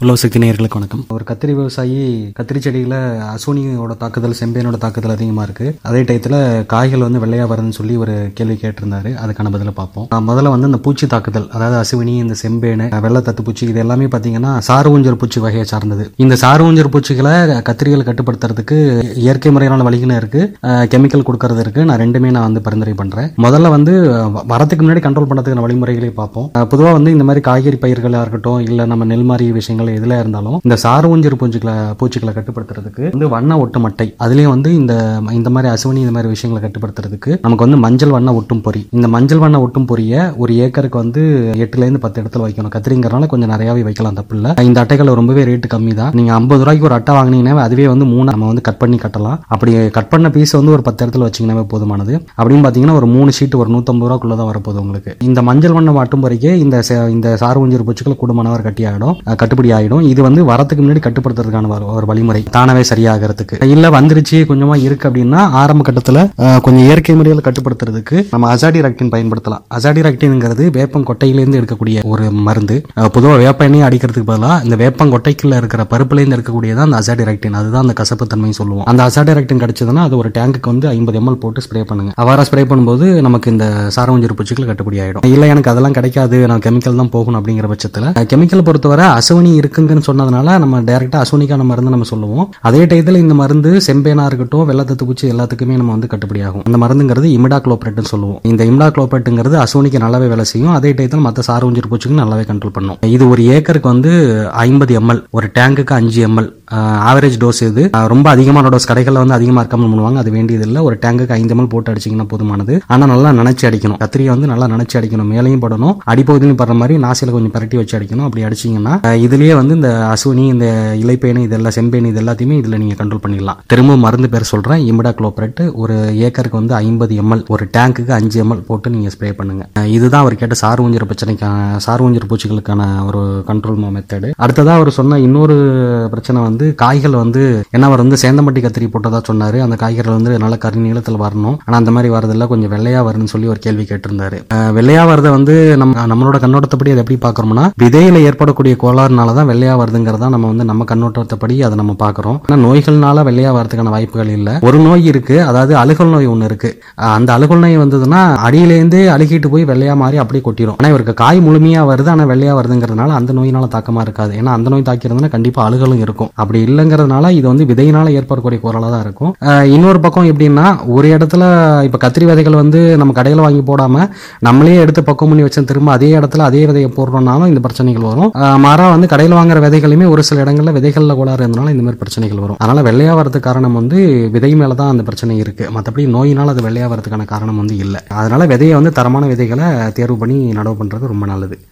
உலக சக்தி நேயர்களுக்கு வணக்கம் ஒரு கத்திரி விவசாயி கத்திரி செடியில அசூனியோட தாக்குதல் செம்பேனோட தாக்குதல் அதிகமா இருக்கு அதே டயத்துல காய்கள் வந்து வெள்ளையா வருதுன்னு சொல்லி ஒரு கேள்வி கேட்டிருந்தாரு அதுக்கான பதில பார்ப்போம் அஹ் முதல்ல வந்து இந்த பூச்சி தாக்குதல் அதாவது அசுவினி இந்த செம்பேனு வெள்ளை தத்து பூச்சி இது எல்லாமே பாத்தீங்கன்னா சாறு ஊஞ்சல் பூச்சி வகையை சார்ந்தது இந்த சாறு ஊஞ்சல் பூச்சிகளை கத்திரிகளை கட்டுப்படுத்துறதுக்கு இயற்கை முறையிலான வழிகளும் இருக்கு கெமிக்கல் கொடுக்கறது இருக்கு நான் ரெண்டுமே நான் வந்து பரிந்துரை பண்றேன் முதல்ல வந்து வ- வரதுக்கு முன்னாடி கண்ட்ரோல் பண்ணதுக்கான வழிமுறைகளை பார்ப்போம் அஹ் பொதுவா வந்து இந்த மாதிரி காய்கறி பயிர்களா இருக்கட்டும் இல்ல நம்ம நெல் மாதிரி விஷயங்கள் எதுல இருந்தாலும் இந்த சாறு ஊஞ்சல் பூச்சிகளை பூச்சிகளை கட்டுப்படுத்துறதுக்கு வந்து வண்ண ஒட்டு மட்டை அதுலயும் வந்து இந்த இந்த மாதிரி அசுவனி இந்த மாதிரி விஷயங்களை கட்டுப்படுத்துறதுக்கு நமக்கு வந்து மஞ்சள் வண்ண ஒட்டும் பொறி இந்த மஞ்சள் வண்ண ஒட்டும் பொரிய ஒரு ஏக்கருக்கு வந்து எட்டுல இருந்து பத்து இடத்துல வைக்கணும் கத்திரிங்கிறனால கொஞ்சம் நிறையவே வைக்கலாம் தப்பு இல்ல இந்த அட்டைகள் ரொம்பவே ரேட்டு கம்மி தான் நீங்க ஐம்பது ரூபாய்க்கு ஒரு அட்டை வாங்கினீங்கன்னா அதுவே வந்து மூணு நம்ம வந்து கட் பண்ணி கட்டலாம் அப்படி கட் பண்ண பீஸ் வந்து ஒரு பத்து இடத்துல வச்சீங்கன்னாவே போதுமானது அப்படின்னு பாத்தீங்கன்னா ஒரு மூணு ஷீட் ஒரு நூத்தம்பது ரூபாக்குள்ள தான் வரப்போகுது உங்களுக்கு இந்த மஞ்சள் வண்ணம் மட்டும் வரைக்கும் இந்த செ- இந்த சாறு ஊஞ்சல் பூச்சிகள் கூடுமானவர் கட்டி ஆகிடும் அஹ் கட்டுப்படி ஆகிடும் இது வந்து வரத்துக்கு முன்னாடி கட்டுப்படுத்துறதுக்கான ஒரு- ஒரு வழிமுறை தானாவே சரியாகிறதுக்கு இல்ல வந்துருச்சு கொஞ்சமா இருக்கு அப்படின்னா ஆரம்ப கட்டத்துல அஹ், கொஞ்சம் இயற்கை முறையில் கட்டுப்படுத்துறதுக்கு நம்ம அசாடி ராக்டின் பயன்படுத்தலாம் அசாடி ராக்டின்ங்கிறது வேப்பம் கொட்டையிலேருந்து எடுக்கக்கூடிய ஒரு மருந்து அஹ், பொதுவா வேப்ப எண்ணெய் அடிக்கிறதுக்கு பதிலாக இந்த வேப்பங்கொட்டைக்குள்ள இருக்கிற பருப்புலேருந்து இருக்கக்கூடியதான் அந்த அசாடி ராக்டின் அதுதான் அந்த கசப்பு தன்மை சொல்லுவோம் அந்த அசாடி ராக்டின் கிடைச்சதுன்னா அது ஒரு டேங்குக்கு வந்து ஐம்பது எம்எல் போட்டு ஸ்ப்ரே பண்ணுங்க அவ்வாறா ஸ்ப்ரே பண்ணும்போது நமக்கு இந்த சாரவஞ்சூர் பூச்சிகள் கட்டுப்படி ஆயிடும் இல்ல எனக்கு அதெல்லாம் கிடைக்காது நான் கெமிக்கல் தான் போகணும் அப்படிங்கிற பட்சத்துல கெமிக்கல் பொறுத்தவரை அசுவனி இருக்குங்கன்னு சொன்னதுனால நம்ம டைரக்டா அசுவனிக்கான மருந்து நம்ம சொல்லுவோம் அதே டயத்துல இந்த மருந்து செம்பேனா இருக்கட்டும் வெள்ளத்தத்து பூச்சி எல்லாத்துக்குமே நம்ம வந்து கட்டுப்படி ஆகும் அந்த மருந்துங்கிறது இமிடா குளோப்ரேட்னு சொல்லுவோம் இந்த இமிடா குளோப்ரேட்டுங்கிறது அசுவனிக்கு நல்லாவே வேலை செய்யும் அதே டயத்தில் மற்ற சாரவஞ்சூர் பூச்சிக்கு நல்லாவே கண்ட்ரோல் பண்ணும் இது ஒரு ஏக்கருக்கு வந்து ஐம்பது எம்எல் ஒரு டேங்குக்கு அஞ்சு எம்எல் ஆவரேஜ் டோஸ் இது அஹ் ரொம்ப அதிகமான டோஸ் கடைகளில் வந்து அதிகமாக இருக்காமல் பண்ணுவாங்க அது வேண்டியது இல்லை ஒரு டேங்குக்கு ஐந்து எம்எல் போட்டு அடிச்சிங்கன்னா போதுமானது ஆனால் நல்லா நினைச்சு அடிக்கணும் கத்திரியை வந்து நல்லா நினைச்சு அடிக்கணும் மேலையும் படணும் அடிப்பகுதியிலும் படுற மாதிரி நாசியில் கொஞ்சம் பரட்டி வச்சு அடிக்கணும் அப்படி அடிச்சீங்கன்னா அஹ் இதுலயே வந்து இந்த அசுனி இந்த இலைப்பேனு இதெல்லாம் செம்பேனு இது எல்லாத்தையுமே இதில் நீங்கள் கண்ட்ரோல் பண்ணிடலாம் திரும்ப மருந்து பேர் சொல்கிறேன் இமிடா குளோப்ரேட் ஒரு ஏக்கருக்கு வந்து ஐம்பது எம்எல் ஒரு டேங்குக்கு அஞ்சு எம்எல் போட்டு நீங்கள் ஸ்ப்ரே பண்ணுங்க அஹ் இதுதான் அவர் கேட்ட சார் ஊஞ்சர பிரச்சனைக்கான சார் ஊஞ்சர பூச்சிகளுக்கான ஒரு கண்ட்ரோல் மெத்தடு அடுத்ததா அவர் சொன்ன இன்னொரு பிரச்சனை வந்து காய்கள் வந்து என்ன அவர் வந்து சேந்தமட்டி கத்திரி போட்டதா சொன்னாரு அந்த காய்கறிகள் வந்து நல்ல கரி நீளத்தில் வரணும் ஆனா அந்த மாதிரி வரதில்ல கொஞ்சம் வெள்ளையா வரும்னு சொல்லி ஒரு கேள்வி கேட்டிருந்தாரு அஹ் வெள்ளையா வரதை வந்து நம்ம நம்மளோட கண்ணோட்டத்தைப்படி அதை எப்படி பார்க்கறோம்னா விதையில ஏற்படக்கூடிய கோளாறுனால தான் வெள்ளையா வருதுங்கிறதா நம்ம வந்து நம்ம கண்ணோட்டத்தைப்படி அதை நம்ம பார்க்கறோம் ஆனா நோய்கள்னால வெள்ளையா வரதுக்கான வாய்ப்புகள் இல்ல ஒரு நோய் இருக்கு அதாவது அழுகல் நோய் ஒன்று இருக்கு அஹ் அந்த அழுகல் நோய் வந்ததுன்னா அடியிலேருந்தே அழுகிட்டு போய் வெள்ளையா மாறி அப்படியே கொட்டிடும் ஆனா இவருக்கு காய் முழுமையா வருது ஆனா வெள்ளையா வருதுங்கிறதுனால அந்த நோயினால தாக்கமா இருக்காது ஏன்னா அந்த நோய் தாக்கிறதுனா கண்டிப்பா அழுகலும் இருக்கும் அப்படி இல்லைங்கிறதுனால இது வந்து விதையினால ஏற்படக்கூடிய குரலா தான் இருக்கும் அஹ் இன்னொரு பக்கம் எப்படின்னா ஒரு இடத்துல இப்ப கத்திரி விதைகள் வந்து நம்ம கடையில வாங்கி போடாம நம்மளே எடுத்து பக்கம் பண்ணி வச்சு திரும்ப அதே இடத்துல அதே விதையை போடுறோம்னாலும் இந்த பிரச்சனைகள் வரும் அஹ் மாறா வந்து கடையில் வாங்குற விதைகளுமே ஒரு சில இடங்கள்ல விதைகள்ல கோளாறு இருந்தனால இந்த மாதிரி பிரச்சனைகள் வரும் அதனால வெள்ளையா வரதுக்கு காரணம் வந்து விதை மேல தான் அந்த பிரச்சனை இருக்கு மற்றபடி நோயினால் அது வெள்ளையா வரதுக்கான காரணம் வந்து இல்லை அதனால விதையை வந்து தரமான விதைகளை தேர்வு பண்ணி நடவு பண்றது ரொம்ப நல்லது